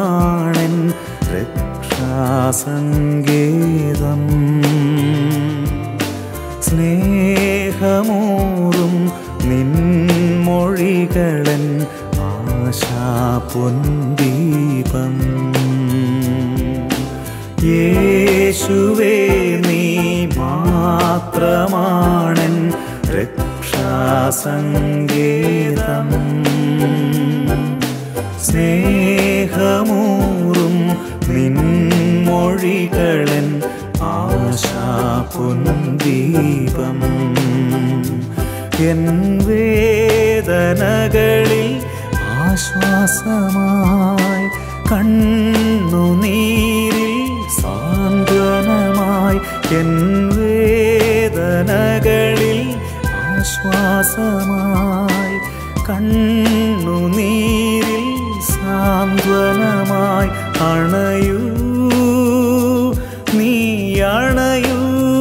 മാത്രമാണെൻ രക്ഷാസങ്കേതം സ്നേഹമൂറും നിൻമൊഴികളൻ ആശാപൊന്തീപം യേശുവേ നീ മാത്രമാണൻ രക്ഷാസങ്കേതം സ്നേഹമൂറും നിൻമൊഴികളൻ ആശാപൊന്തീപം എൻ വേദനകളിൽ ആശ്വാസമായി കണ്ണുനീരിൽ സാന്ത്വനമായി എൻ വേദനകളിൽ ആശ്വാസമായി കണ്ണുനീരിൽ സാന്ത്വനമായി അണയൂ നീ അണയൂ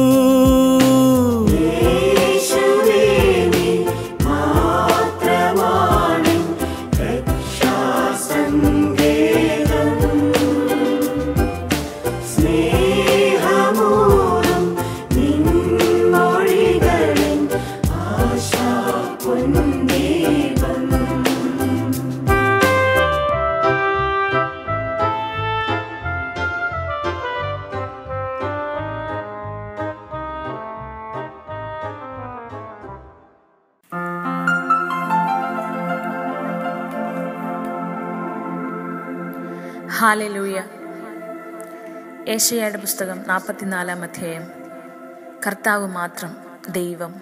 ഹാലലൂയ ഏഷ്യയുടെ പുസ്തകം നാൽപ്പത്തിനാലാം അധ്യായം കർത്താവ് മാത്രം ദൈവം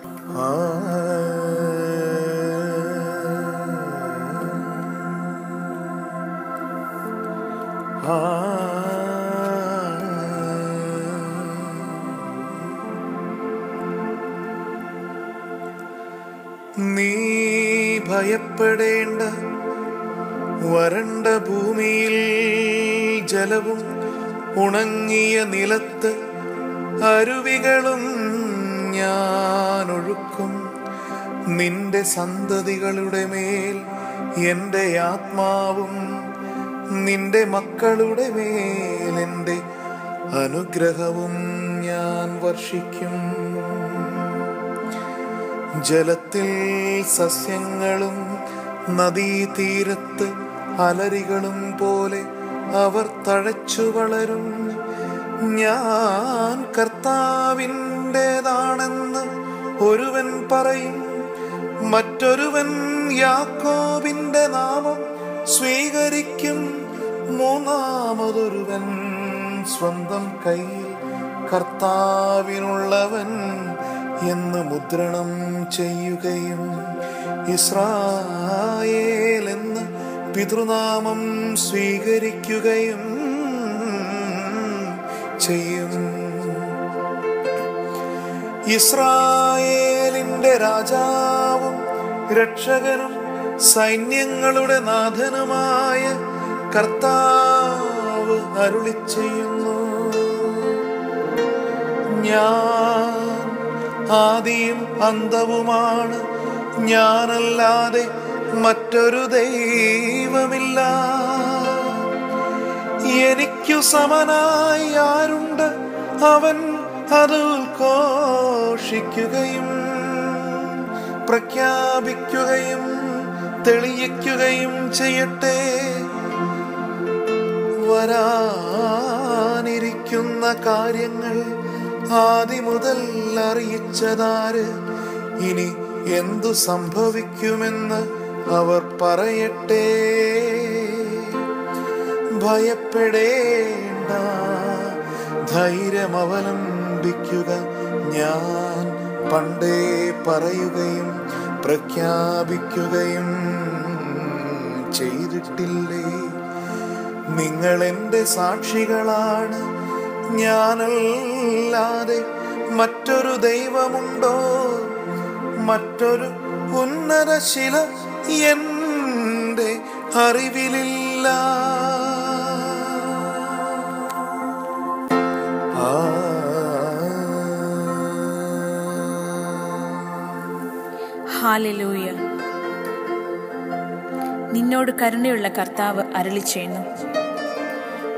നീ ഭയപ്പെടേണ്ട വരണ്ട ഭൂമിയിൽ ജലവും ഉണങ്ങിയ നിലത്ത് അരുവികളും ഞാൻ ഒഴുക്കും നിന്റെ സന്തതികളുടെ മേൽ എൻ്റെ ആത്മാവും നിന്റെ മക്കളുടെ മേൽ എൻ്റെ അനുഗ്രഹവും ഞാൻ വർഷിക്കും ജലത്തിൽ സസ്യങ്ങളും നദീതീരത്ത് അലരികളും പോലെ അവർ തഴച്ചു വളരും ഞാൻ കർത്താവിൻ്റെതാണെന്ന് ഒരുവൻ പറയും മറ്റൊരുവൻ യാക്കോബിന്റെ നാമം സ്വീകരിക്കും മൂന്നാമതൊരുവൻ സ്വന്തം കയ്യിൽ കർത്താവിനുള്ളവൻ എന്ന് മുദ്രണം ചെയ്യുകയും ഇസ്രായേൽ എന്ന് പിതൃനാമം സ്വീകരിക്കുകയും ചെയ്യും ഇസ്രായേലിന്റെ രാജാവും രക്ഷകനും സൈന്യങ്ങളുടെ നാഥനുമായ കർത്താവ് അരുളി ചെയ്യുന്നു ഞാൻ ആദിയും അന്തവുമാണ് ഞാനല്ലാതെ മറ്റൊരു ദൈവമില്ല എനിക്കു സമനായി ആരുണ്ട് അവൻ അത് ഉദ്ഘോഷിക്കുകയും പ്രഖ്യാപിക്കുകയും തെളിയിക്കുകയും ചെയ്യട്ടെ വരാനിരിക്കുന്ന കാര്യങ്ങൾ ആദി മുതൽ അറിയിച്ചതാര് ഇനി എന്തു സംഭവിക്കുമെന്ന് അവർ പറയട്ടെ ഭയപ്പെടേണ്ട ധൈര്യം അവലംബിക്കുക ഞാൻ പണ്ടേ പറയുകയും പ്രഖ്യാപിക്കുകയും ചെയ്തിട്ടില്ലേ നിങ്ങൾ എൻ്റെ സാക്ഷികളാണ് ഞാനല്ലാതെ മറ്റൊരു ദൈവമുണ്ടോ മറ്റൊരു ഉന്നത ശില എൻ്റെ അറിവിലില്ല ഹാലലൂയ നിന്നോട് കരുണയുള്ള കർത്താവ് അരളി ചെയ്യുന്നു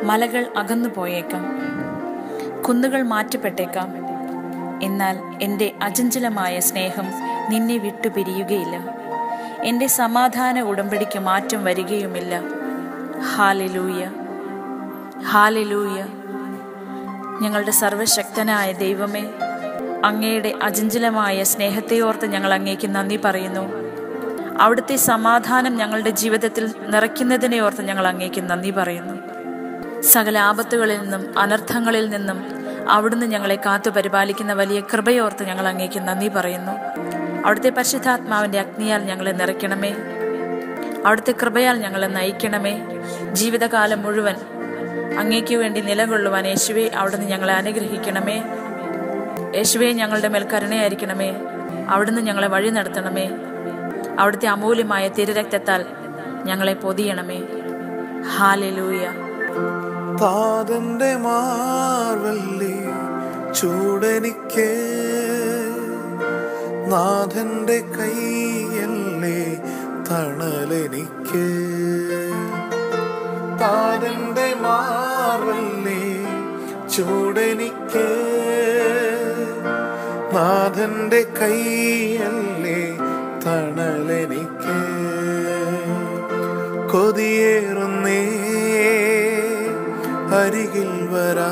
മലകൾ അകന്നു പോയേക്കാം കുന്നുകൾ മാറ്റപ്പെട്ടേക്കാം എന്നാൽ എൻ്റെ അചഞ്ചലമായ സ്നേഹം നിന്നെ വിട്ടുപിരിയുകയില്ല എൻ്റെ സമാധാന ഉടമ്പടിക്ക് മാറ്റം വരികയുമില്ല ഹാലിലൂയ ഹാലിലൂയ ഞങ്ങളുടെ സർവശക്തനായ ദൈവമേ അങ്ങയുടെ അചഞ്ചലമായ സ്നേഹത്തെയോർത്ത് ഞങ്ങൾ അങ്ങേക്ക് നന്ദി പറയുന്നു അവിടുത്തെ സമാധാനം ഞങ്ങളുടെ ജീവിതത്തിൽ നിറയ്ക്കുന്നതിനെ ഓർത്ത് ഞങ്ങൾ അങ്ങേക്ക് നന്ദി പറയുന്നു സകല ആപത്തുകളിൽ നിന്നും അനർത്ഥങ്ങളിൽ നിന്നും അവിടുന്ന് ഞങ്ങളെ കാത്തു പരിപാലിക്കുന്ന വലിയ കൃപയോർത്ത് ഞങ്ങൾ അങ്ങേക്ക് നന്ദി പറയുന്നു അവിടുത്തെ പരിശുദ്ധാത്മാവിന്റെ അഗ്നിയാൽ ഞങ്ങളെ നിറയ്ക്കണമേ അവിടുത്തെ കൃപയാൽ ഞങ്ങളെ നയിക്കണമേ ജീവിതകാലം മുഴുവൻ അങ്ങേക്ക് വേണ്ടി നിലകൊള്ളുവാൻ യേശുവെ അവിടുന്ന് ഞങ്ങളെ അനുഗ്രഹിക്കണമേ യേശുവെ ഞങ്ങളുടെ മേൽ കരുണയായിരിക്കണമേ അവിടുന്ന് ഞങ്ങളെ വഴി നടത്തണമേ അവിടുത്തെ അമൂല്യമായ തിരുരക്തത്താൽ ഞങ്ങളെ പൊതിയണമേ ഹാലലൂയ താതന്റെ മാർവല്ലി ചൂടനിക്ക് നാഥന്റെ കൈയല്ലേ തണലെനിക്ക് താതന്റെ മാർവല്ലി ചൂടനിക്ക് നാഥന്റെ കൈയല്ലേ തണലെനിക്ക് കൊതിയേറുന്നേ അരികിൽ വരാ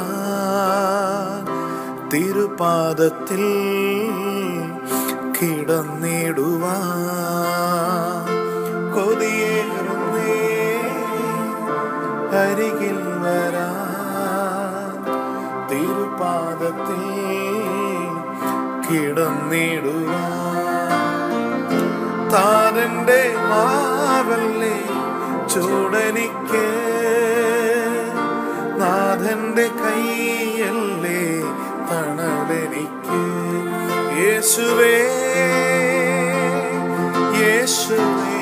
തിരുപാദത്തിൽ കിടന്നിടുവാ കൊതിയേറുന്നേ അരികിൽ വരാ തിരുപാദത്തിൽ കിടന്നിടുവാ താരന്റെ മാവല്ലേ ചൂടനിക്ക് നാഥന്റെ കൈയല്ലേ തണലെനിക്ക് യേശുവേ യേശുവേ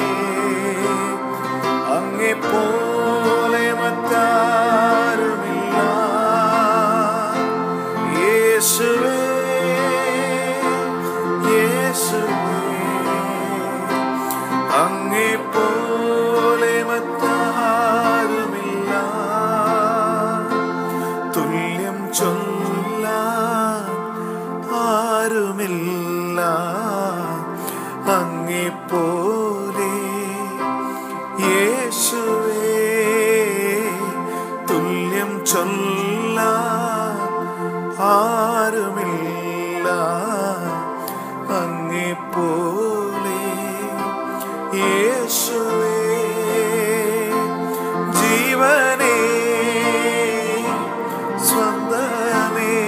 അങ്ങെ പോലെ മറ്റാരുമില്ല യേശുവേ യേശുവേ അങ്ങെ പോലെ മറ്റാരുമില്ല തുല്യം ചൊല്ല ആരുമില്ല അങ്ങെ പോലെ യേശുവേ തുല്യം ചൊല്ല ആരുമില്ല അങ്ങെ പോലെ യേശുവേ ജീവനേ സ്വന്തമേ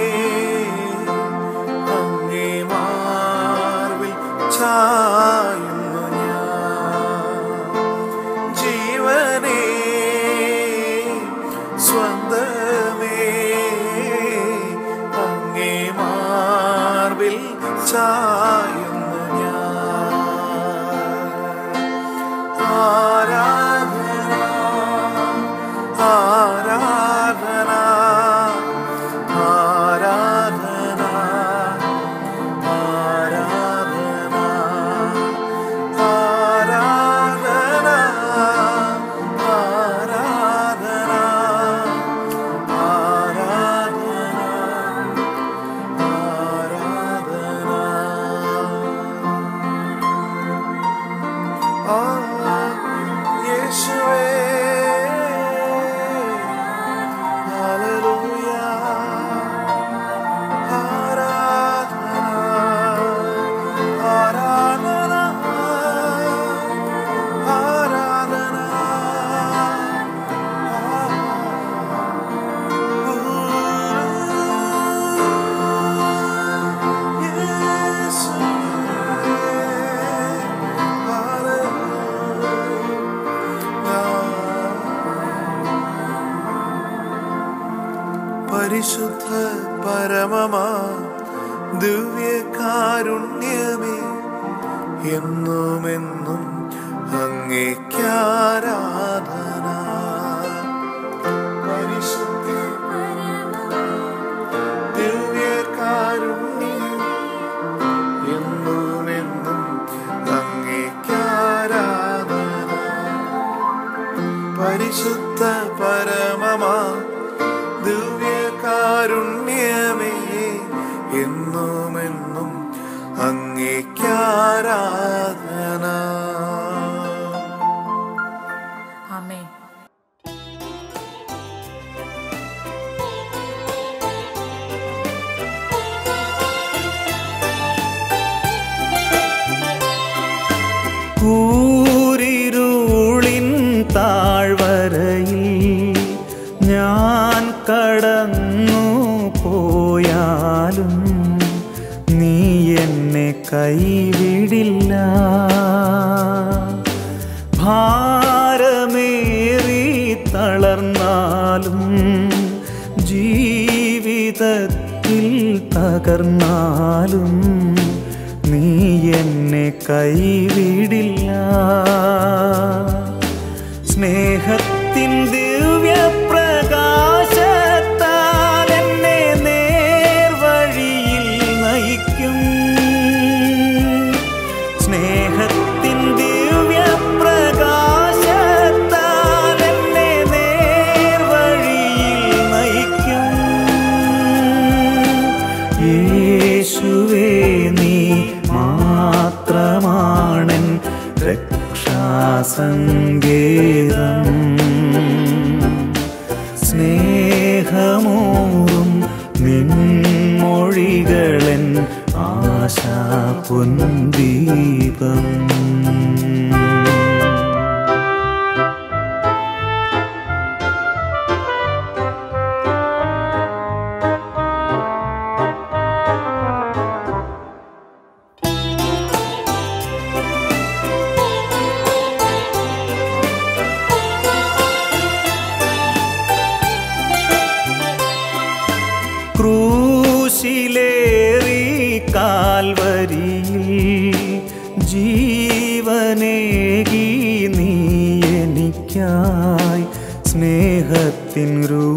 അങ്ങേ മാർവിൽ ചായുന്നു ഞാൻ ജീവനേ സ്വന്തമേ അങ്ങേ മാർവിൽ ചായുന്നു ഞാൻ ആരാധന ആരാധന ആരാധന ആരാധന ആരാധന ആരാധന ആരാധന യേശുവേ ഹല്ലേലൂയ ആരാധന ആരാധന ആരാധന പരിശുദ്ധ പരമമാ ദിവ്യകാരുണ്യമേ എന്നുമെന്നും അങ്ങേക്കാരാധന പരിശുദ്ധ ദിവ്യകാരുണ്യം എന്നുമെന്നും അങ്ങേക്കാരാധന പരിശുദ്ധ പരമ പരമമാ ദിവ്യകാരുണ്യമേ എന്നുമെന്നും അങ്ങേക്കാരാധന ആമേൻ കൂരിരുളിൻ താഴ്വരയിൽ ഞാൻ കടന്നു പോയാലും നീ എന്നെ കൈവിടില്ല ഭാരമേറി തളർന്നാലും ജീവിതത്തിൽ തകർന്നാലും നീ എന്നെ കൈവിടില്ല സ്നേഹത്തിൻ ദിവ്യപ്രകാശത്താൽ എന്നെ നേർവഴിയിൽ നയിക്കും സ്നേഹത്തിൻ ദിവ്യപ്രകാശത്താൽ എന്നെ നേർവഴിയിൽ നയിക്കും യേശുവേ നീ മാത്രമാണൻ രക്ഷാസങ്കേതം സ്നേഹമോറും നിൻമൊഴികളൻ ആശാ പൊൻദീപം ക്രൂശിലേറി കാൽവരിയിൽ ജീവനേകി നീ എനിക്കായി സ്നേഹത്തിൻ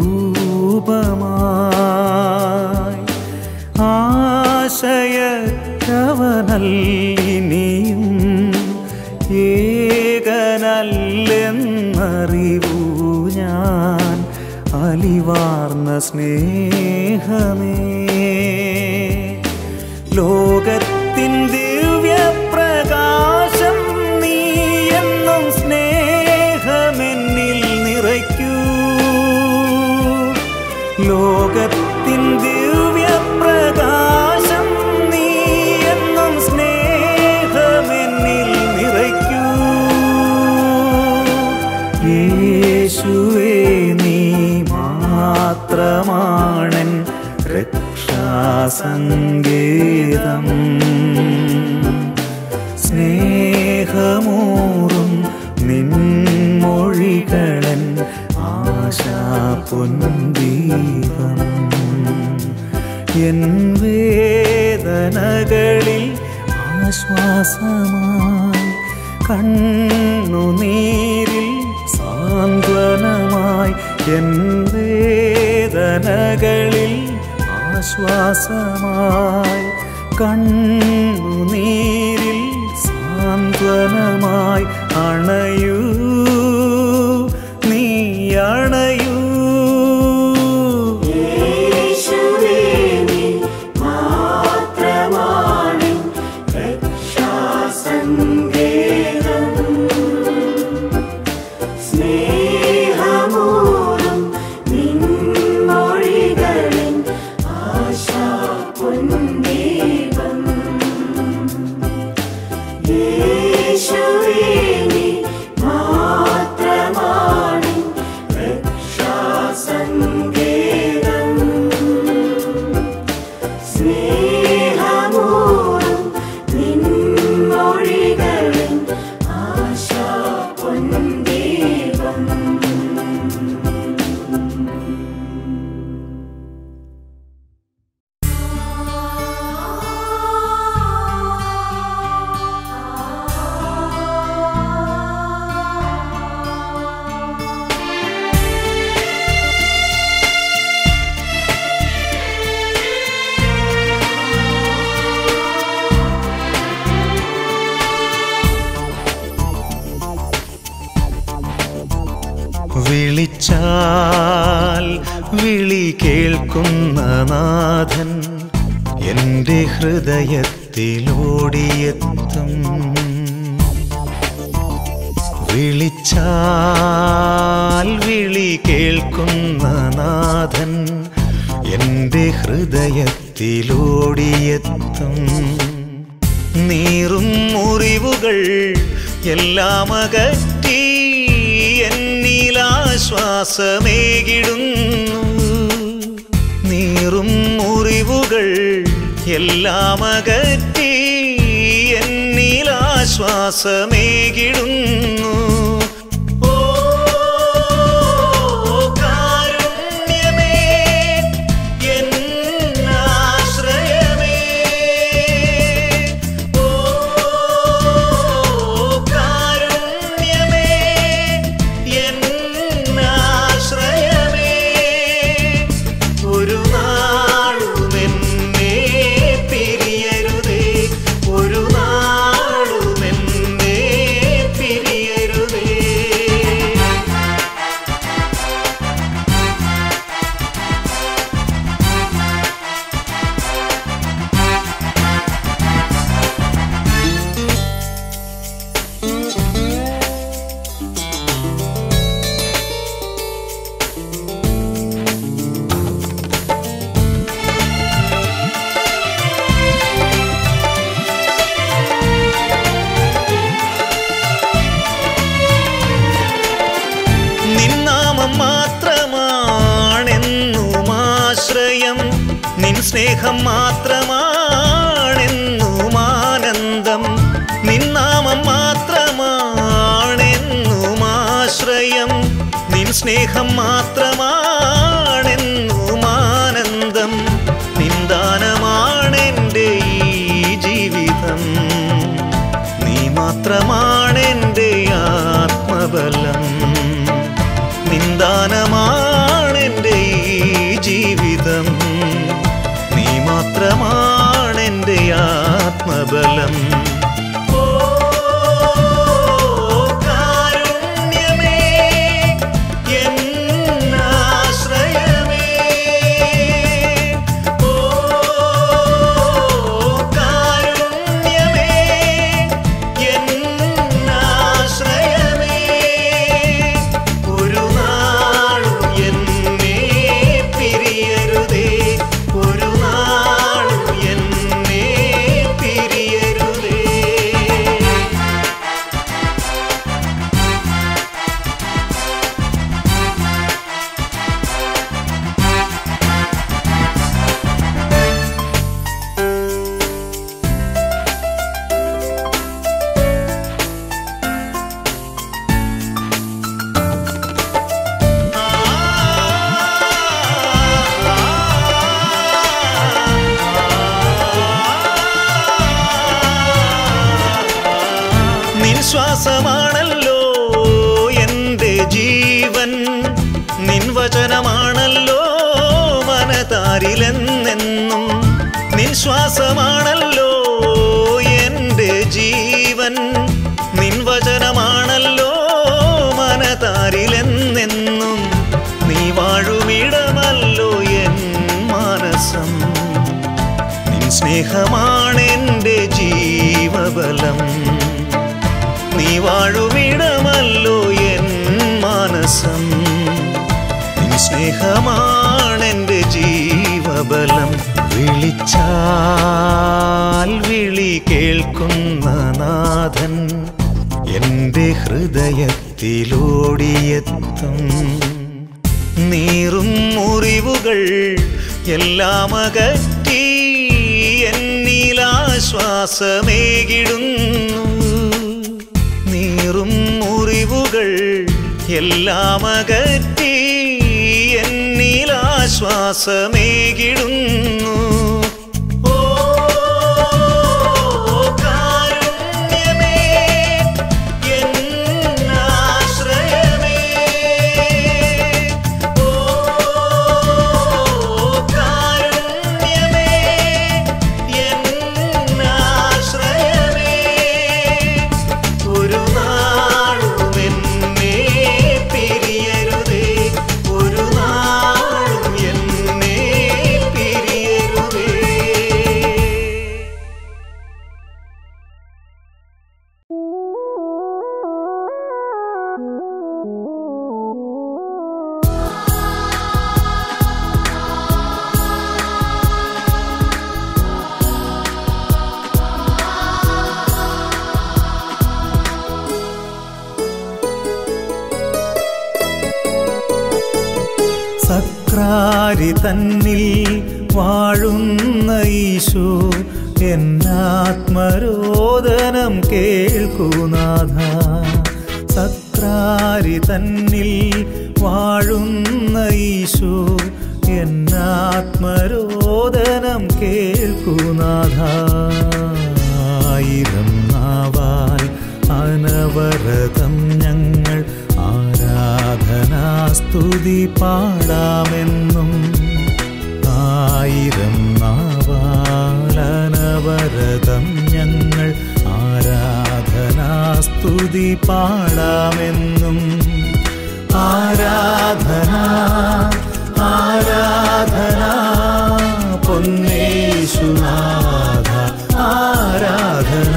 രൂപമായി ആശയക്കവനല്ലിനിയും ഏകനല്ലെന്നറിവൂ ഞാൻ അലിവാർന്ന സ്നേഹമേ ലോകത്തിൻ ദിവ്യപ്രകാശം നീ എന്നും സ്നേഹമെന്നിൽ നിറയ്ക്കൂ ലോകത്തിൻ ദിവ്യപ്രകാശം നീ എന്നും സ്നേഹമെന്നിൽ നിറയ്ക്കൂ യേശുവേ നീ മാത്രമാണൻ രക്ഷാസങ്കേതം സ്നേഹമൂറും നിൻമൊഴികളൻ ആശാ പൊൻദീപം എൻ വേദനകളിൽ ആശ്വാസമായി കണ്ണുനീരിൽ സാന്ത്വനമായി എൻ വേദനകളിൽ ആശ്വാസമായി കണ്ണുനീരിൽ സാന്ത്വനമായി അണയൂ നീ അണയൂ വിളിച്ചാൽ വിളി കേൾക്കുന്ന നാഥൻ എൻ്റെ ഹൃദയത്തിലോടിയെത്തും വിളിച്ചാൽ വിളി കേൾക്കുന്ന നാഥൻ എൻ്റെ ഹൃദയത്തിലോടിയെത്തും നീറും മുറിവുകൾ എല്ലാം അകറ്റി എന്നിലാശ്വാസമേകിടുന്നു നീറും മുറിവുകൾ എല്ലാം അകറ്റി എന്നിലാശ്വാസമേകിടുന്നു ഓ കാരുണ്യമേ എന്നാശ്രയമേ ഓ കാരുണ്യമേ എന്നാശ്രയമേ ഒരു നാളും എന്നെ പിരിയരുതേ ഒരു നാളും എന്നെ പിരിയരുതേ നിന്നാമം മാത്രമാണെന്നും ആശ്രയം നിൻ സ്നേഹം മാത്രമാണെന്നും ആനന്ദം നിന്നാമം മാത്രമാണെന്നും ആശ്രയം നിൻ സ്നേഹം മാത്രമാണെന്നും ആനന്ദം നിന്ദാനമാണെൻ്റെ ഈ ജീവിതം നീ മാത്രമാണെൻ്റെ ആത്മബലം നിന്ദാനമാണെൻ്റെ ഈ ജീവിതം നീ മാത്രമാണെൻ്റെ ആത്മബലം ഓ കാരുണ്യമേ എന്നാശ്രയമേ ഓ കാരുണ്യമേ എന്നാശ്രയമേ ഒരു നാളും എന്നെ പിരിയരുതേ ഒരു നാളും എന്നെ പിരിയരുതേ നിൻ ശ്വാസമാണല്ലോ എൻ്റെ ജീവൻ നിൻ വചനമാണല്ലോ മനതാരിലെന്നെന്നും നിൻ ശ്വാസമാണല്ലോ എൻ്റെ ജീവൻ നിൻ വചനമാണല്ലോ മനതാരിലെന്നെന്നും നീ വാഴുമിടമല്ലോ എൻ മാനസം നിൻ സ്നേഹമാണെൻ്റെ ജീവബലം നീ വാഴുമിടമല്ലോ എൻ മാനസം നിൻ സ്നേഹമാണെൻ്റെ ജീവബലം വിളിച്ചാൽ വിളി കേൾക്കുന്ന നാഥൻ എൻ്റെ ഹൃദയത്തിലോടിയെത്തും നീറും മുറിവുകൾ എല്ലാം അകറ്റി എന്നിലാശ്വാസമേകിടുന്നു നീറും മുറിവുകൾ എല്ലാം അകറ്റി എന്നിലാശ്വാസമേകിടുന്നു ഓ കാരുണ്യമേ എന്നാശ്രയമേ ഓ കാരുണ്യമേ എന്നാശ്രയമേ ഒരു നാളും എന്നെ പിരിയരുതേ സക്രാരി തന്നിൽ വാഴുന്ന ഈശോ എന്നാത്മരോദനം കേൾക്കുനാഥ സക്രാരി തന്നിൽ വാഴുന്ന ഈശോ എന്നാത്മരോദനം കേൾക്കുനാഥ ആയിരം നാവാൽ അനവരതം ഞങ്ങൾ ആരാധനാസ്തുതി പാടാമെന്നും ആയിരം നാവാലനവരതം ഞങ്ങൾ ആരാധനാസ്തുതി പാടാമെന്നും ആരാധന ആരാധന പൊന്നേശുനാഥ ആരാധന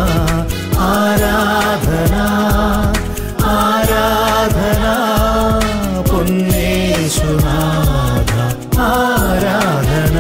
ആരാധന ആരാധന പൊന്നേശുനാഥ ആരാധന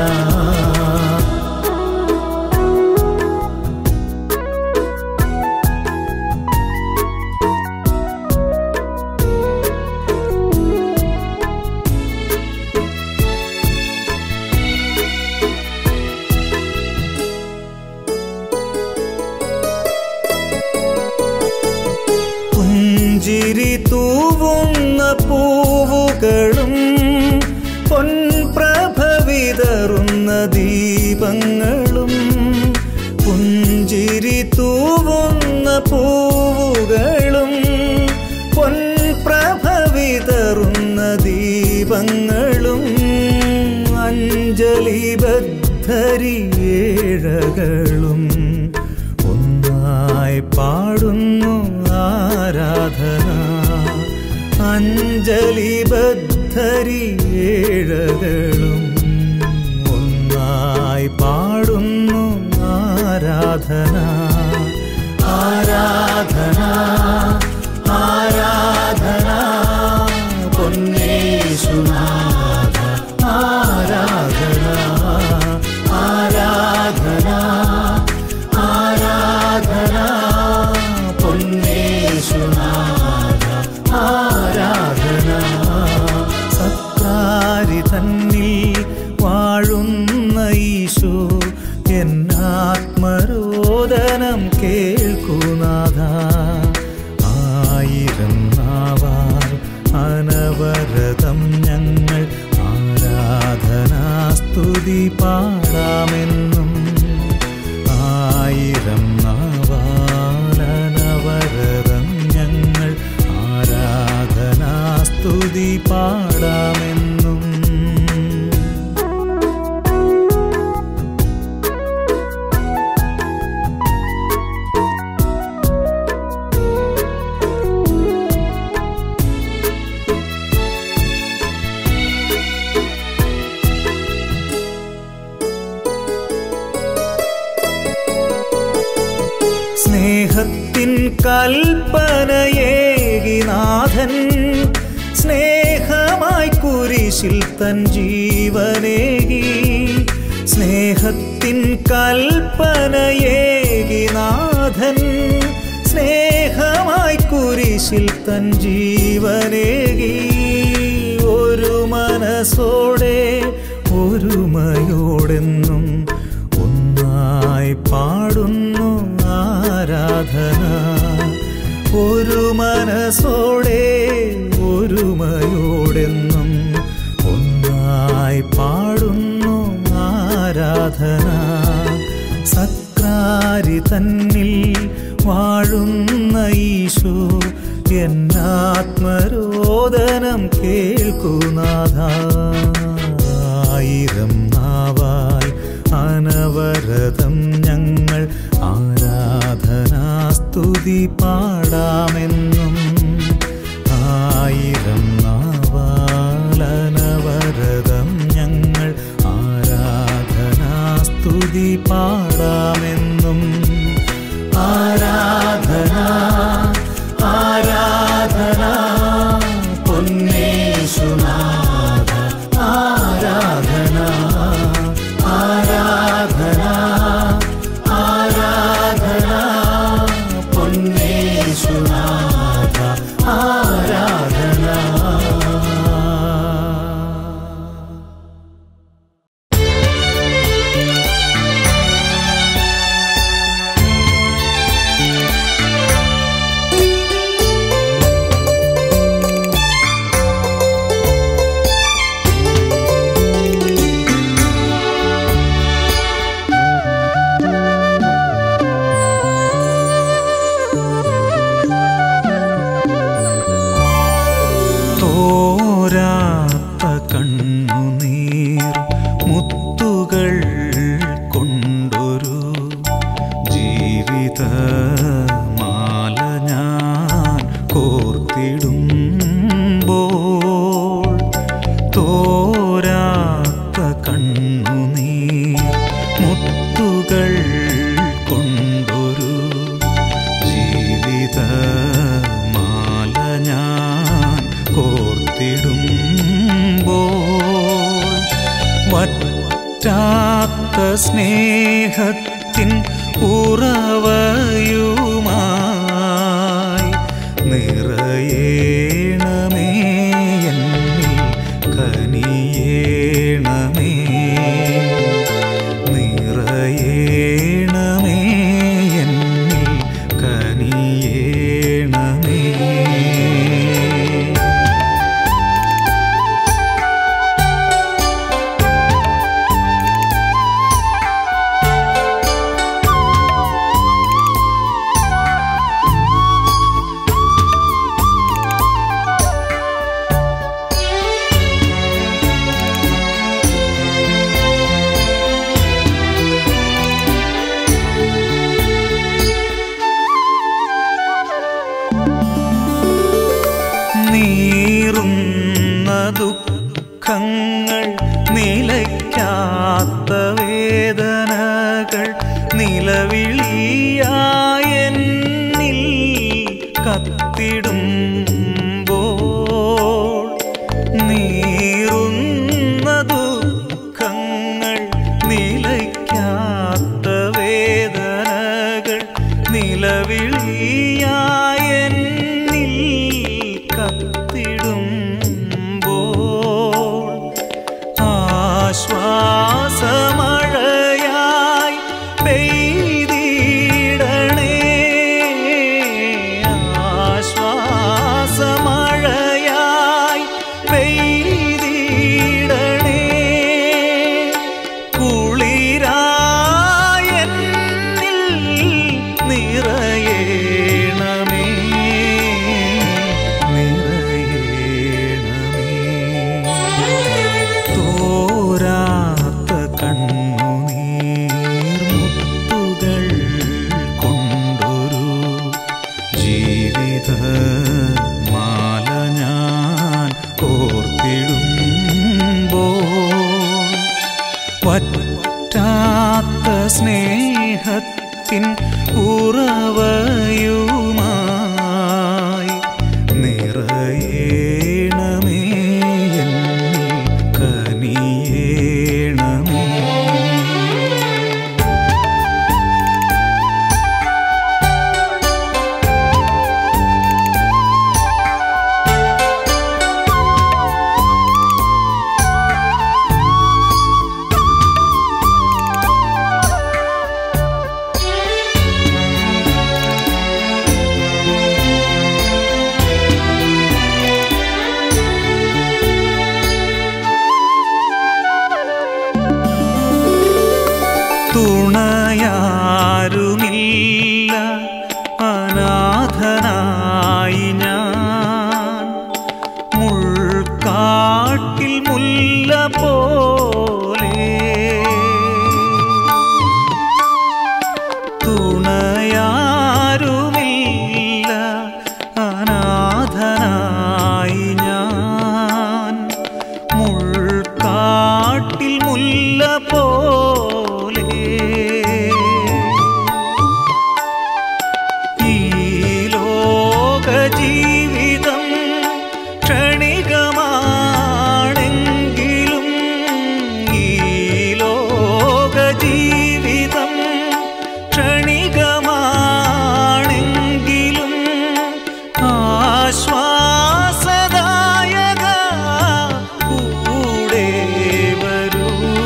പുഞ്ചിരി തൂവുന്ന പൂവുകളും പൊൻപ്രഭ വിതറുന്ന ദീപങ്ങളും പുഞ്ചിരി തൂവുന്ന പൂവുകളും പൊൻപ്രഭ വിതറുന്ന ദീപങ്ങളും അഞ്ജലിബദ്ധരിയേഴകളും ഒന്നായി പാടുന്നു ആരാധന അഞ്ജലിബദ്ധരിയേഴകളും ഒന്നായി പാടുന്നു ആരാധന ആരാധന ആരാധന പൊന്നേശുനാഥ ആരാധന ആരാധന ആരാധന പൊന്നേശുനാഥ ആരാധന സത്രാരി തന്നിൽ വാഴുന്ന ഈശോ എന്നാത്മരോദനം കേൾക്കുനാഥ ആയിരം നാവാൽ അനവരതം ഞങ്ങൾ ആരാധനാസ്തുതി പാടാമെന്നും ആയിരം നാവാലനവരതം ഞങ്ങൾ ആരാധനാസ്തുതി പാടാമെന്നും സ്നേഹത്തിൻ കൽപ്പനയേകിനാഥൻ സ്നേഹമായി കുരിശിൽ തൻ ജീവനേകി സ്നേഹത്തിൻ കൽപ്പനയേകിനാഥൻ സ്നേഹമായി കുരിശിൽ തൻ ജീവനേകി ഒരു മനസ്സോടെ ഒരുമയോടെന്നും ഒന്നായി പാടുന്നു ആരാധന ഒരു മനസ്സോടെ ഒരുമയോടെന്നും ഒന്നായി പാടുന്നു ആരാധന സക്രാരി തന്നിൽ വാഴുന്ന ഈശോ എന്നാത്മരോദനം കേൾക്കുനാഥ ആയിരം നാവായി അനവരതം ഞങ്ങൾ ആരാധനാസ്തുതി പാടാമെന്നും ആയിരം നാവാലനവരതം ഞങ്ങൾ ആരാധനാസ്തുതി പാടാമെന്നും ആരാധന ആരാധന പൊന്നേശുനാഥ ആരാധന ആരാധന ആരാധന പൊന്നേശുനാഥ ആരാധന വറ്റാത്ത സ്നേഹത്തിൻ ഉറവയുമായി നിറയേണമേ എന്നിൽ കനിയേണമേ നിറയേണമേ എന്നിൽ കനിയേണമേ നീറുന്ന ദുഃഖങ്ങൾ നിലയ്ക്കാത്ത വേദനകൾ നിലവിളിയായെന്നിൽ കത്തിടുമ്പോൾ നീറുന്ന ദുഃഖങ്ങൾ നിലയ്ക്കാത്ത വേദനകൾ നിലവിളിയായെന്നിൽ കത്തിടുമ്പോൾ ആശ്വാസമഴയായി പെയ്തിടണേ ആശ്വാസമഴയായി പെയ്തിടണേ കുളിരായെന്നിൽ നിറയേണമേ നിറയേണമേ തോരാത്ത കണ്ണുനീർ മുത്തുകൾ കൊണ്ടൊരു ജീവിത മാല ഞാൻ കോർത്തിടുമ്പോൾ പറ്റാത്ത സ്നേഹത്തിൻ ഉറവയുമായി നിറയേണമേ എന്നിൽ കനിയേണമേ തുണയാരുമില്ല അനാഥനായി ഞാൻ മുൾക്കാട്ടിൽ മുല്ല പോലെ തുണയാരുമില്ല അനാഥനായി ഞാൻ മുൾക്കാട്ടിൽ മുല്ല പോലെ ഈ ലോക ജീവിതം ക്ഷണികമാണെങ്കിലും ഈ ലോക ജീവിതം ക്ഷണികമാണെങ്കിലും ആശ്വാസദായക കൂടെ വരൂ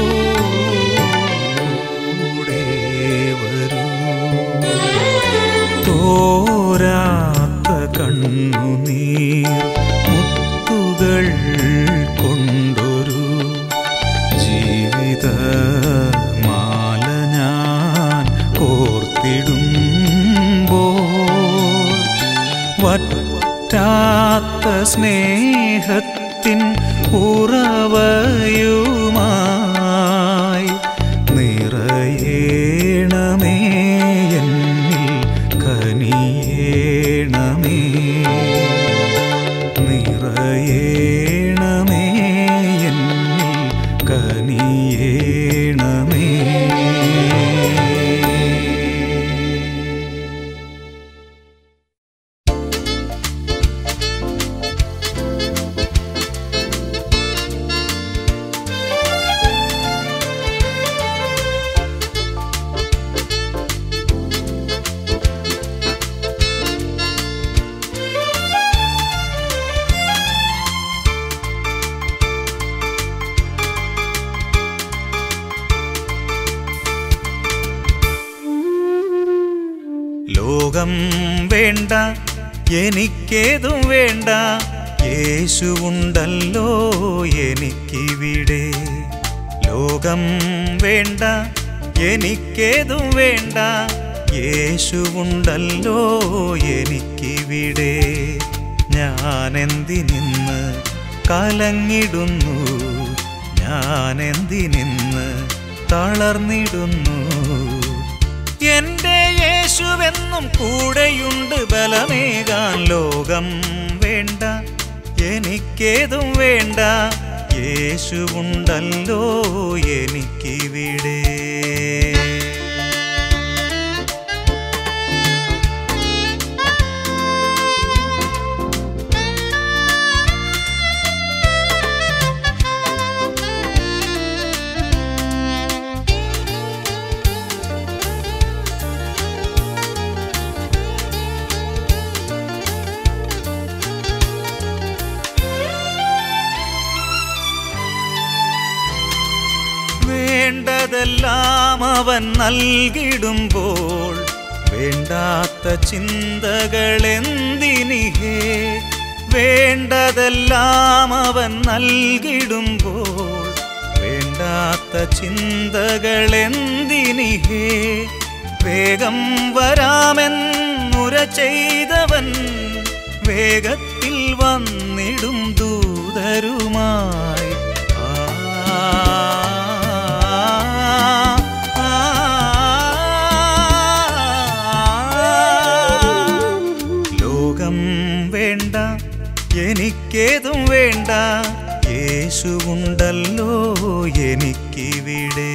കൂടെ വരൂ തോരാത്ത കണ്ണുനീർ മുത്തുകൾ കൊണ്ടൊരു ജീവിത മാല ഞാൻ കോർത്തിടുമ്പോൾ വറ്റാത്ത സ്നേഹത്തിൻ ഉറവയുമായി നിറയേണമേ എന്നിൽ കനിയേണമേ നിറയേണമേ എന്നിൽ കനിയേണമേ യേശുവേ ലോകം വേണ്ട എനിക്കേതും വേണ്ട യേശുവുണ്ടല്ലോ എനിക്കിവിടെ ലോകം വേണ്ട എനിക്കേതും വേണ്ട യേശുവുണ്ടല്ലോ എനിക്കിവിടെ ഞാനെന്തിനിന്ന് കലങ്ങിടുന്നു ഞാനെന്തിനിന്ന് തളർന്നിടുന്നു എന്റെ യേശുവെന്നും കൂടെയുണ്ട് ബലമേകാൻ ലോകം വേണ്ട എനിക്കേതും വേണ്ട യേശുവുണ്ടല്ലോ എനിക്കിവിടെ വേണ്ടതെല്ലാം അവൻ നൽകിടുമ്പോൾ വേണ്ടാത്ത ചിന്തകളെന്തിനിഹേ വേണ്ടതെല്ലാം അവൻ നൽകിടുമ്പോൾ വേണ്ടാത്ത ചിന്തകളെന്തിനിഹേ വേഗം വരാമെന്നുര ചെയ്തവൻ വേഗത്തിൽ വന്നിടും ദൂതരുമായി ആ, ആ, ലോകം വേണ്ട എനിക്കേതും വേണ്ട യേശുവുണ്ടല്ലോ എനിക്കിവിടെ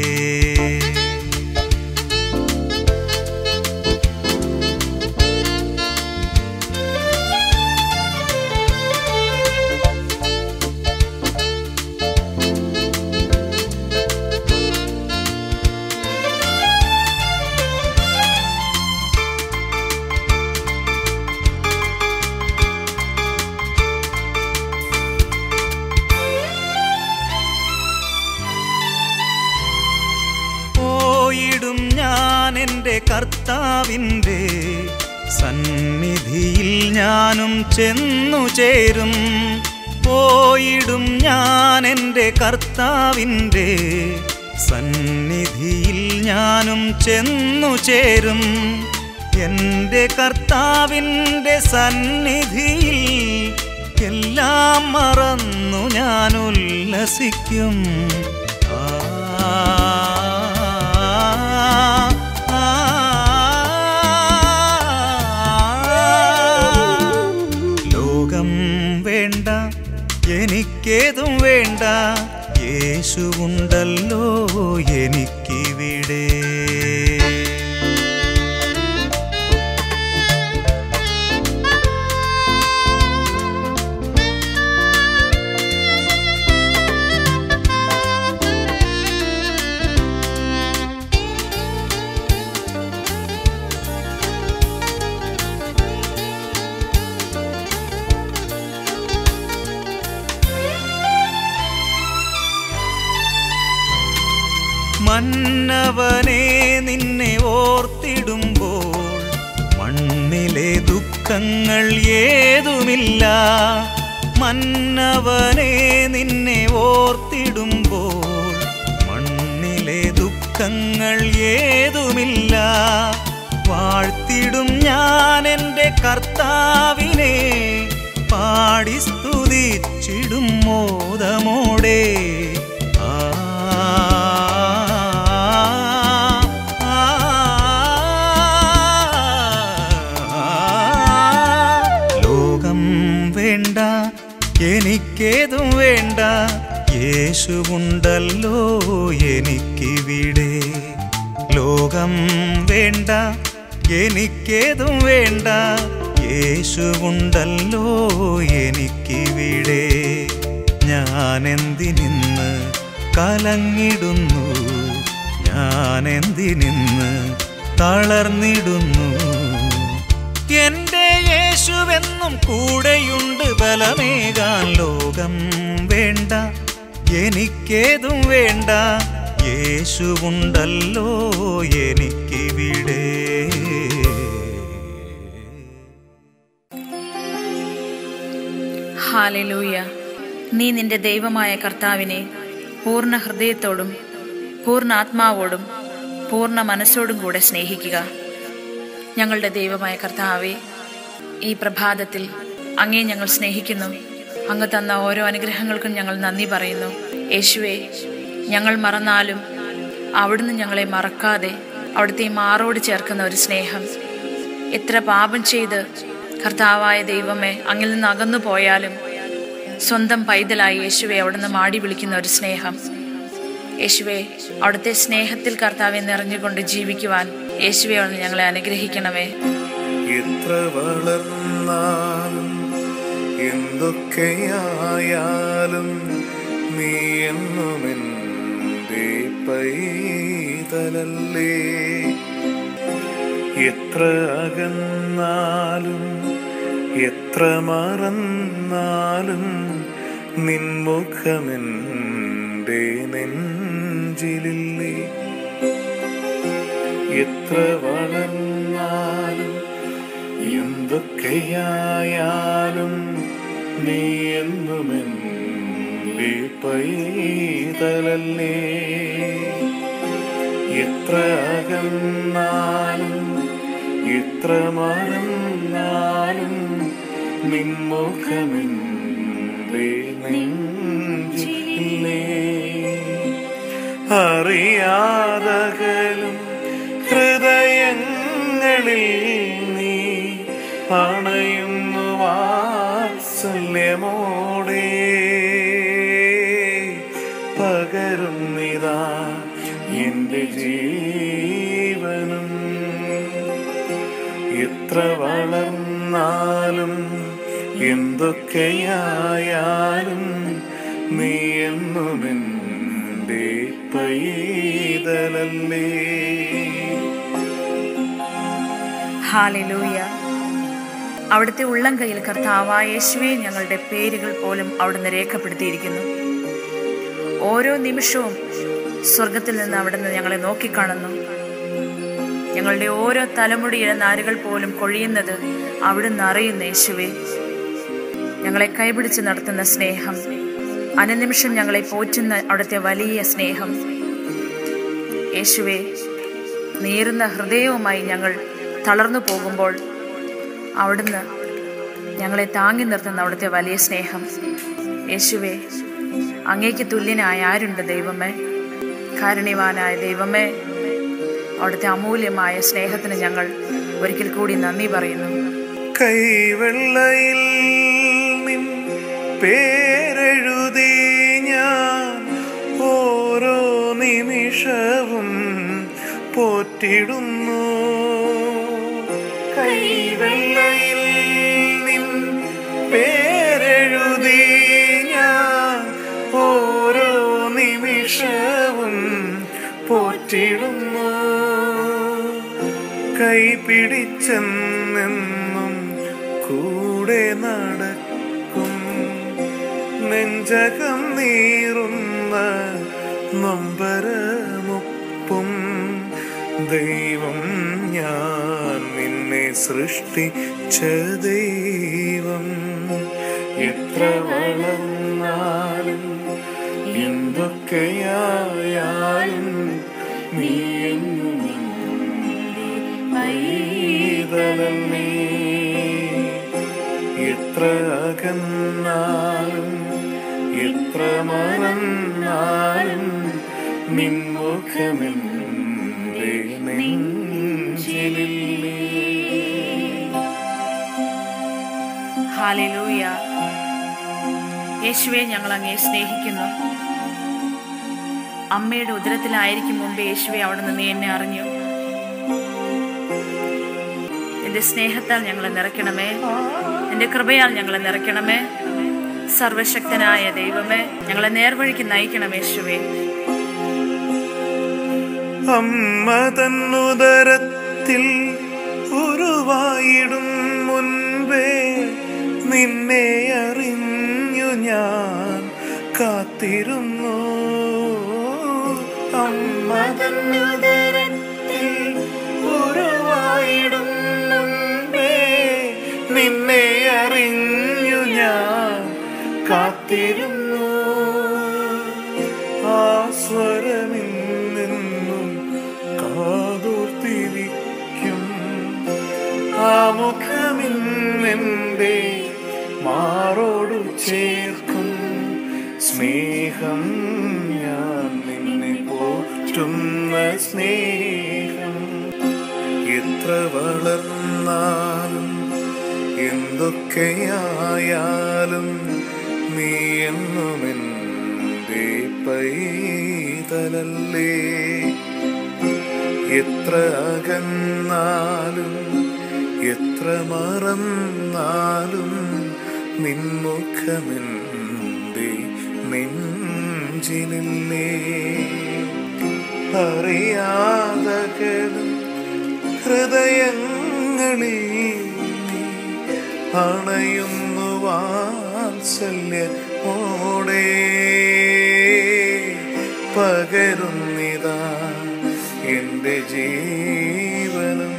പോയിടും ഞാൻ എൻ്റെ കർത്താവിൻ്റെ സന്നിധിയിൽ ഞാനും ചെന്നു ചേരും പോയിടും ഞാൻ എൻ്റെ കർത്താവിൻ്റെ സന്നിധിയിൽ ഞാനും ചെന്നു ചേരും എൻ്റെ കർത്താവിൻ്റെ സന്നിധിയിൽ എല്ലാം മറന്നു ഞാൻ ഉല്ലസിക്കും ആ, ആ, ലോകം വേണ്ട എനിക്കേതും വേണ്ട യേശുവുണ്ടല്ലോ എനിക്കിവിടെ മന്നവനെ നിന്നെ ഓർത്തിടുമ്പോൾ മണ്ണിലെ ദുഃഖങ്ങൾ ഏതുമില്ല മന്നവനെ നിന്നെ ഓർത്തിടുമ്പോൾ മണ്ണിലെ ദുഃഖങ്ങൾ ഏതുമില്ല വാഴ്ത്തിടും ഞാൻ എൻ്റെ കർത്താവിനെ പാടി സ്തുതിച്ചിടും മോദമോടെ ആ, ആ, ലോകം വേണ്ട എനിക്കേതും വേണ്ട യേശുവുണ്ടല്ലോ എനിക്കിവിടെ ലോകം വേണ്ട എനിക്കേതും വേണ്ട യേശുവുണ്ടല്ലോ എനിക്കിവിടെ ഞാനെന്തിനിന്ന് കലങ്ങിടുന്നു ഞാനെന്തിനിന്ന് തളർന്നിടുന്നു എന്റെ യേശുവെന്നും കൂടെയുണ്ട് ബലമേകാൻ ലോകം വേണ്ട എനിക്കേതും വേണ്ട യേശുവുണ്ടല്ലോ എനിക്കിവിടെ ഹാലലൂയ നീ നിന്റെ ദൈവമായ കർത്താവിനെ പൂർണ്ണ ഹൃദയത്തോടും പൂർണ്ണ ആത്മാവോടും പൂർണ്ണ മനസ്സോടും കൂടെ സ്നേഹിക്കുക ഞങ്ങളുടെ ദൈവമായ കർത്താവെ ഈ പ്രഭാതത്തിൽ അങ്ങേ ഞങ്ങൾ സ്നേഹിക്കുന്നു അങ്ങ് തന്ന ഓരോ അനുഗ്രഹങ്ങൾക്കും ഞങ്ങൾ നന്ദി പറയുന്നു യേശുവെ ഞങ്ങൾ മറന്നാലും അവിടുന്ന് ഞങ്ങളെ മറക്കാതെ അവിടുത്തെ മാറോട് ചേർക്കുന്ന ഒരു സ്നേഹം എത്ര പാപം ചെയ്ത് കർത്താവായ ദൈവമേ അങ്ങിൽ നിന്ന് അകന്നു പോയാലും സ്വന്തം പൈതലായി യേശുവെ അവിടുന്ന് മാടി വിളിക്കുന്ന ഒരു സ്നേഹം യേശുവെ അവിടുത്തെ സ്നേഹത്തിൽ കർത്താവെ നിറഞ്ഞുകൊണ്ട് ജീവിക്കുവാൻ യേശുവെ അവിടുന്ന് ഞങ്ങളെ അനുഗ്രഹിക്കണമേ എത്ര വളർന്നാലും എന്തൊക്കെയായാലും നീ എന്നുമെൻ്റെ പൈതലല്ലേ എത്ര അകന്നാലും എത്ര മറന്നാലും നിൻമുഖമെൻ്റെ നെഞ്ചിലില്ലേ എത്ര വളർന്നാലും എന്തൊക്കെയായാലും നീ എന്നുമെൻ്റെ പൈതലല്ലേ എത്ര അകന്നാലും എത്ര മറന്നാലും നിൻമുഖമെൻ്റെ നെഞ്ചില്ലേ അറിയാതകലും ഹൃദയങ്ങളിൽ നീ അണയുന്നു വാത്സല്യമോടെ പകരുന്നിതാ എൻ്റെ ജീവനും എത്ര വളർന്നാലും എന്തൊക്കെയായാലും നീ എന്നുമെൻ്റെ പൈതലല്ലേ ഹാലലൂയ അവിടുത്തെ ഉള്ളം കയ്യിൽ കർത്താവായ യേശുവെ ഞങ്ങളുടെ പേരുകൾ പോലും അവിടുന്ന് രേഖപ്പെടുത്തിയിരിക്കുന്നു ഓരോ നിമിഷവും സ്വർഗത്തിൽ നിന്ന് അവിടുന്ന് ഞങ്ങളെ നോക്കിക്കാണുന്നു ഞങ്ങളുടെ ഓരോ തലമുടിയിലെ നാരുകൾ പോലും കൊഴിയുന്നത് അവിടുന്ന് അറിയുന്ന യേശുവെ ഞങ്ങളെ കൈപിടിച്ച് നടത്തുന്ന സ്നേഹം അനുനിമിഷം ഞങ്ങളെ പോറ്റുന്ന അവിടുത്തെ വലിയ സ്നേഹം യേശുവെ നീറുന്ന ഹൃദയവുമായി ഞങ്ങൾ തളർന്നു പോകുമ്പോൾ അവിടുന്ന് ഞങ്ങളെ താങ്ങി നിർത്തുന്ന അവിടുത്തെ വലിയ സ്നേഹം യേശുവെ അങ്ങേക്ക് തുല്യനായ ആരുണ്ട് ദൈവമേ കാരുണ്യവാനായ ദൈവമേ അവിടുത്തെ അമൂല്യമായ സ്നേഹത്തിന് ഞങ്ങൾ ഒരിക്കൽ കൂടി നന്ദി പറയുന്നു കൈവെള്ളയിൽ നിൻ പേരെഴുതി ഞാൻ ഓരോ നിമിഷവും പോറ്റിടുന്നു കൈവെള്ളയിൽ നിൻ പേരെഴുതി ഞാൻ ഓരോ നിമിഷവും പോറ്റിടുന്നു കൈപിടിച്ചെന്നെന്നും കൂടെ നടക്കും നെഞ്ചകം നീറുന്ന നൊമ്പരമൊപ്പും ദൈവം ഞാൻ നിന്നെ സൃഷ്ടിച്ച ദൈവം എത്ര വളർന്നാലും എന്തൊക്കെയായാലും നീ എന്നും പൈതലല്ലേ എത്ര അകന്നാലും എത്ര മറന്നാലും നിൻമുഖമെന്റെ നെഞ്ചിലില്ലേ ഹാലലൂയ യേശുവെ ഞങ്ങൾ അങ്ങേ സ്നേഹിക്കുന്നു അമ്മയുടെ ഉദരത്തിലായിരിക്കും മുമ്പ് യേശുവെ അവിടുന്ന് നീ എന്നെ അറിഞ്ഞു നിന്റെ സ്നേഹത്താൽ ഞങ്ങളെ നിറയ്ക്കണമേ നിന്റെ കൃപയാൽ ഞങ്ങളെ നിറയ്ക്കണമേ സർവശക്തനായ ദൈവമേ ഞങ്ങളെ നേർവഴിക്ക് നയിക്കണം യേശുവേ അമ്മ തന്നുദരത്തിൽ ഉരുവായിടും മുൻപേ നിന്നെ അറിഞ്ഞു ഞാൻ കാത്തിരുന്നു അമ്മ തന്നുദരത്തിൽ ഉരുവായിടും മുൻപേ നിന്നെ അറിഞ്ഞു ഞാൻ സ്വരമിന്നെന്നും കാതോർത്തിരിക്കും ആ മുഖമിന്നെന്റെ മാറോടു ചേർക്കും സ്നേഹം ഞാൻ നിന്നെ പോറ്റുന്ന സ്നേഹം എത്ര വളർന്നാലും എന്തൊക്കെയായാലും നീ എന്നുമെൻ്റെ പൈതലല്ലേ എത്ര അകന്നാലും എത്ര മറന്നാലും നിൻമുഖമെൻ്റെ നെഞ്ചിനില്ലേ അറിയാതകലും ഹൃദയങ്ങളിൽ നീ അണയുന്നു വാത്സല്യമോടെ പകരുന്നിതാ എൻ്റെ ജീവനും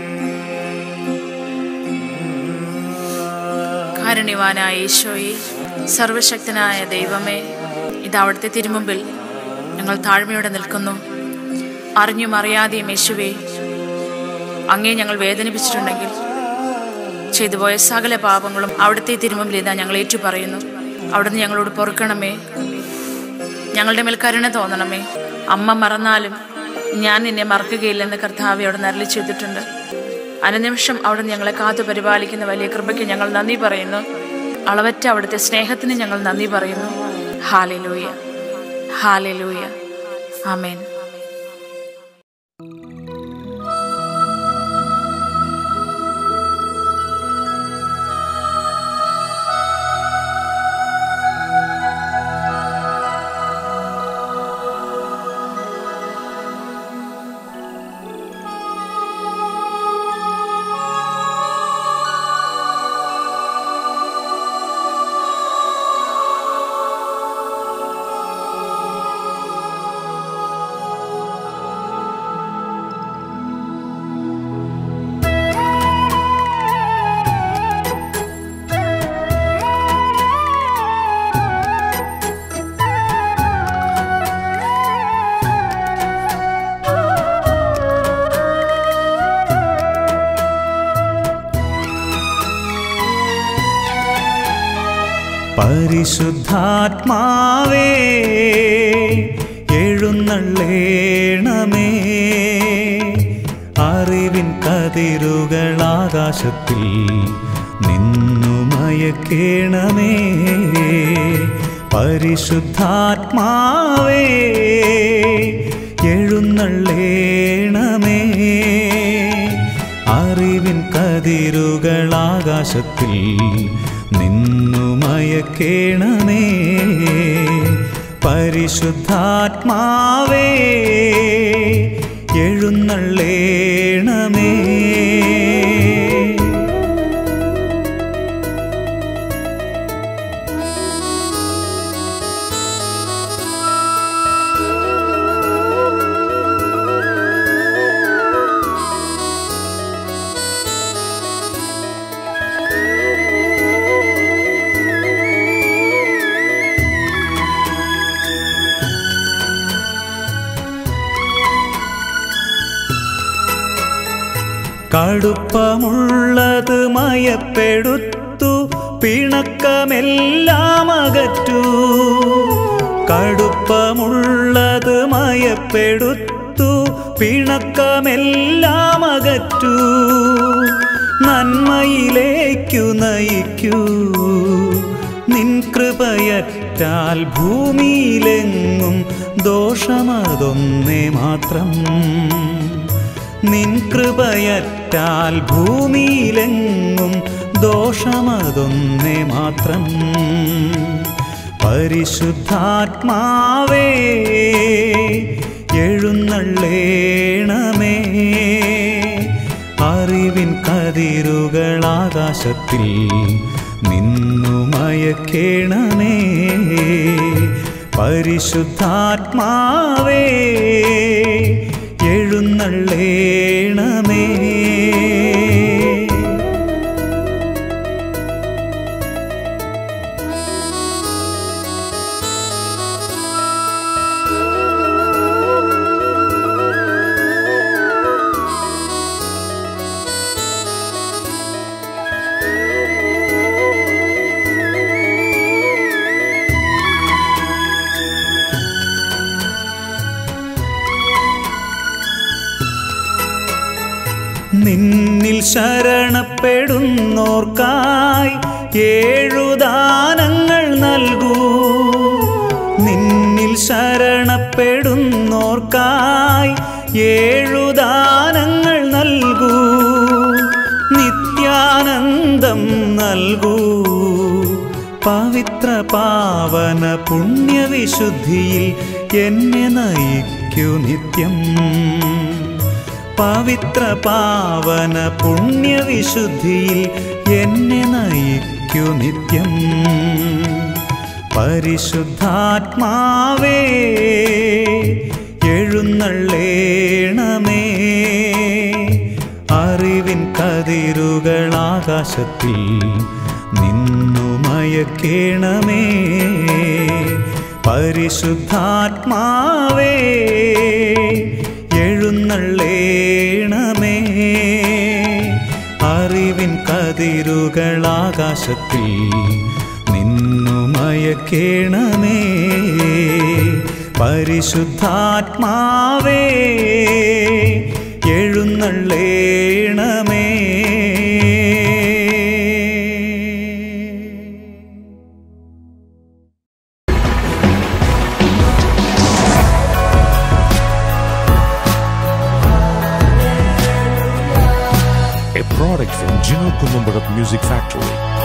കാരുണ്യവാനായ ഈശോയെ സർവശക്തനായ ദൈവമേ ഇത് അവിടുത്തെ തിരുമുമ്പിൽ ഞങ്ങൾ താഴ്മയോടെ നിൽക്കുന്നു അറിഞ്ഞും അറിയാതെയും യേശുവേ അങ്ങേ ഞങ്ങൾ വേദനിപ്പിച്ചിട്ടുണ്ടെങ്കിൽ ചെയ്തുപോയ സകല പാപങ്ങളും അവിടുത്തെ തിരുമുമ്പിൽ ഇതാ ഞങ്ങൾ ഏറ്റു പറയുന്നു അവിടുന്ന് ഞങ്ങളോട് പൊറുക്കണമേ ഞങ്ങളുടെ മേൽ കരുണ തോന്നണമേ അമ്മ മറന്നാലും ഞാൻ നിന്നെ മറക്കുകയില്ലെന്ന് കർത്താവ് അവിടെ നരളി ചെയ്തിട്ടുണ്ട് അനുനിമിഷം അവിടെ ഞങ്ങളെ കാത്തു പരിപാലിക്കുന്ന വലിയ കൃപയ്ക്ക് ഞങ്ങൾ നന്ദി പറയുന്നു അളവറ്റ അവിടുത്തെ സ്നേഹത്തിന് ഞങ്ങൾ നന്ദി പറയുന്നു ഹാലലൂയ ഹാലലൂയ ആമേൻ പരിശുദ്ധാത്മാവേ എഴുന്നള്ളേണമേ അറിവിൻ കതിരുകൾ ആകാശത്തിൽ നിന്നു മയക്കേണമേ പരിശുദ്ധാത്മാവേ എഴുന്നള്ളേണമേ അറിവിൻ കതിരുകൾ ആകാശത്തിൽ നിന്നു മയക്കേണമേ പരിശുദ്ധാത്മാവേ എഴുന്നള്ളേണമേ കടുപ്പമുള്ളത് മയപ്പെടുത്തു പിണക്കമെല്ലാം അകറ്റൂ കടുപ്പമുള്ളത് മയപ്പെടുത്തു പിണക്കമെല്ലാം അകറ്റൂ നന്മയിലേക്കു നയിക്കൂ നിൻ കൃപയറ്റാൽ ഭൂമിയിലെങ്ങും ദോഷമതൊന്നേ മാത്രം നിൻ കൃപയറ്റാൽ ഭൂമിയിലെങ്ങും ദോഷമതൊന്നേ മാത്രം പരിശുദ്ധാത്മാവേ എഴുന്നള്ളേണമേ അറിവിൻ കതിരുകൾ ആകാശത്തിൽ നിന്നു മയക്കേണമേ പരിശുദ്ധാത്മാവേ എഴുന്നള്ളേണമേ നിന്നിൽ ശരണപ്പെടുന്നോർക്കായി ഏഴുദാനങ്ങൾ നൽകൂ നിന്നിൽ ശരണപ്പെടുന്നോർക്കായി ഏഴുദാനങ്ങൾ നൽകൂ നിത്യാനന്ദം നൽകൂ പവിത്ര പാവന പുണ്യവിശുദ്ധിയിൽ എന്നെ നയിക്കൂ നിത്യം പവിത്ര പാവന പുണ്യവിശുദ്ധിയിൽ എന്നെ നയിക്കൂ നിത്യം പരിശുദ്ധാത്മാവേ എഴുന്നള്ളേണമേ അറിവിൻ കതിരുകൾ ആകാശത്തിൽ നിന്നു മയക്കേണമേ പരിശുദ്ധാത്മാവേ എഴുന്നള്ളേണമേ അറിവിൻ കതിരുകൾ ആകാശത്തിൽ നിന്നു മയക്കേണമേ പരിശുദ്ധാത്മാവേ എഴുന്നള്ളേണമേ a product from Gino Columbarat Music Factory.